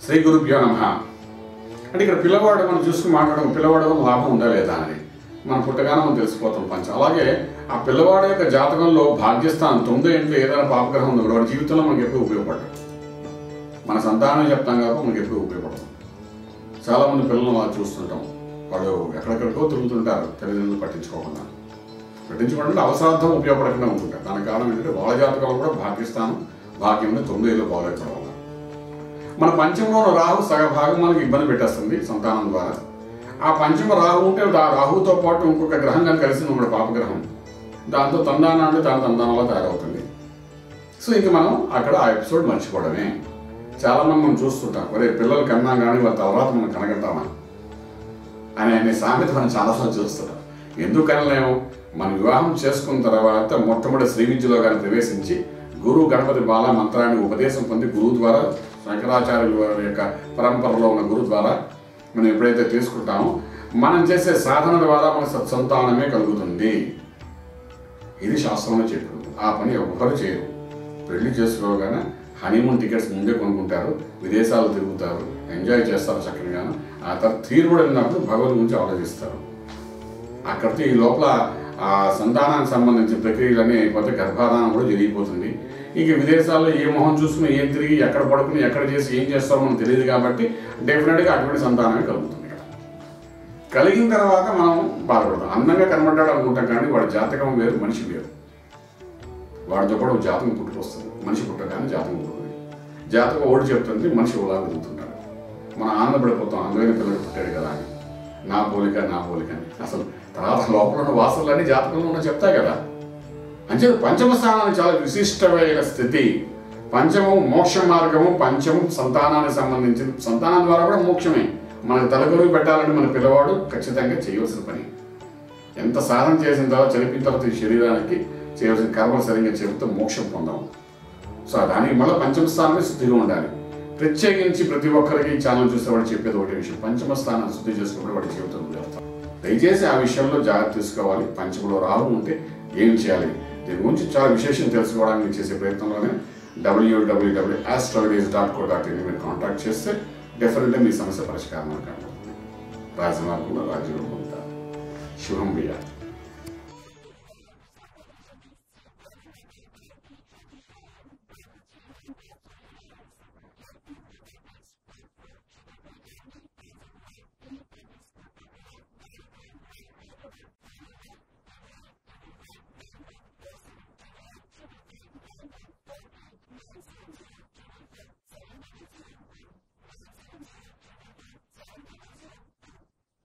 శ్రీ గురుభ్యో నమ అంటే ఇక్కడ పిల్లవాడు మనం చూసుకుని మాట్లాడడం పిల్లవాడు వల్ల లాభం ఉందా లేదా అని మన పుట్టగానే మనం తెలిసిపోతాం పంచం అలాగే ఆ పిల్లవాడి యొక్క జాతకంలో భాగ్యస్థానం తొమ్మిదో ఇంట్లో ఏదైనా పాపగ్రహం ఉందో కూడా వాడి జీవితంలో మనకి ఎప్పుడు ఉపయోగపడదు మన సంతానం చెప్తాం కాబట్టి మనకి ఎప్పుడు ఉపయోగపడదు చాలా మంది పిల్లలు అలా చూస్తుంటాం వాళ్ళు ఎక్కడెక్కడికో తిరుగుతుంటారు తల్లిదండ్రులు పట్టించుకోకుండా పట్టించుకోవడం అవసరార్థం ఉపయోగపడకుండా ఉంటుంటారు దానికి కారణం ఏంటంటే వాళ్ళ జాతకాలు కూడా భాగ్యస్థానం భాగ్యం తొమ్మిది ఏళ్ళు బాగోలేకపోవడం వల్ల మన పంచమంలో ఉన్న రాహు సగ భాగం మనకి ఇబ్బంది పెట్టేస్తుంది సంతానం ద్వారా ఆ పంచమ రాహు ఉంటే ఆ రాహుతో పాటు ఇంకొక గ్రహం కానీ కలిసింది ఒకటి పాపగ్రహం దాంతో తందాన అంటే దాని తందానంలో తయారవుతుంది సో ఇంక మనం అక్కడ ఆ ఎపిసోడ్ మర్చిపోవడమే చాలా మంది మనం చూస్తుంటాం ఒరే పిల్లలు కన్నా కానీ వాళ్ళ తర్వాత మనం కనగంటామా అని అనే సామెత మనం చాలాసార్లు చూస్తున్నాం ఎందుకు కనలేము మన వివాహం చేసుకున్న తర్వాత మొట్టమొదటి శ్రీ విద్యలో కానీ ప్రవేశించి గురువు గణపతి బాల మంత్రాన్ని ఉపదేశం పొంది గురువు ద్వారా శంకరాచార్యుల వారి యొక్క పరంపరలో ఉన్న గురువు ద్వారా మనం ఎప్పుడైతే తీసుకుంటామో మనం చేసే సాధన ద్వారా మన సత్సంతానమే కలుగుతుంది ఇది శాస్త్రంలో చెప్పింది ఆ పని ఎవ్వరు చేయరు పెళ్లి చేసుకోగానే హనీమూన్ టికెట్స్ ముందే కొనుక్కుంటారు విదేశాలు తిరుగుతారు ఎంజాయ్ చేస్తారు చక్కగాను ఆ తర్వాత తీరుబడి ఉన్నప్పుడు భగవద్ గురించి ఆలోచిస్తారు అక్కడితో ఈ లోపల ఆ సంతానానికి సంబంధించిన ప్రక్రియలన్నీ అయిపోతే గర్భాధానం కూడా జరిగిపోతుంది ఇక విదేశాల్లో ఏ మొహం చూసుకుని ఏం తిరిగి ఎక్కడ పడుకుని ఎక్కడ చేసి ఏం చేస్తారో మనకు తెలియదు కాబట్టి డెఫినెట్గా అటువంటి సంతానమే కలుగుతుంది ఇక్కడ కలిగిన తర్వాత మనం బాధపడతాం అందంగా కనబడ్డాడు అనుకుంటాం కానీ వాడి జాతకం వేరు మనిషి వేరు వాడితో కూడా ఒక జాతకం పుట్టుకొస్తుంది మనిషి పుట్టగానే జాతకం పుట్టుకుంది జాతకం ఓడి చెప్తుంది మనిషి ఓలా వెతుకుతుంటాడు మనం ఆనందపడిపోతాం అందమైన పిల్లడు పుట్టాడు కదా అని నా పోలిక నా పోలిక అని అసలు తర్వాత లోపల ఉన్న వాసనలన్నీ జాతకంలో ఉన్న చెప్తాయి కదా అంటే పంచమ స్థానానికి చాలా విశిష్టమైన స్థితి పంచమం మోక్ష మార్గము పంచమం సంతానానికి సంబంధించిన సంతానం ద్వారా కూడా మోక్షమే మనకు తలగొరుగు పెట్టాలంటే మన పిల్లవాడు ఖచ్చితంగా చేయవలసిన పని ఎంత సాధన చేసిన తర్వాత చనిపోయిన తర్వాత ఈ శరీరానికి చేయవలసిన కర్మలు సరిగ్గా చెబుతూ మోక్షం పొందాం సో దానికి మళ్ళీ పంచమ స్థానమే శుద్ధిగా ఉండాలి ప్రత్యేకించి ప్రతి ఒక్కరికి ఈ ఛానల్ చూస్తే వాడు చెప్పేది ఒకటే విషయం పంచమ స్థానాన్ని శుద్ధి చేసుకున్నప్పుడు వాడి జీవితం చేస్తాం దయచేసి ఆ విషయంలో జాగ్రత్త తీసుకోవాలి పంచమలో రాహు ఉంటే ఏం చేయాలి దీని గురించి చాలా విశేషం తెలుసుకోవడానికి చేసే ప్రయత్నంలోనే W W W astrologies dot co dot in మీరు కాంటాక్ట్ చేస్తే డెఫినెట్గా మీ సమస్య పరిష్కారం కనబడుతుంది రాజమార్గంలో రాజ్యం పొందుతారు శుభం బియ్యాలి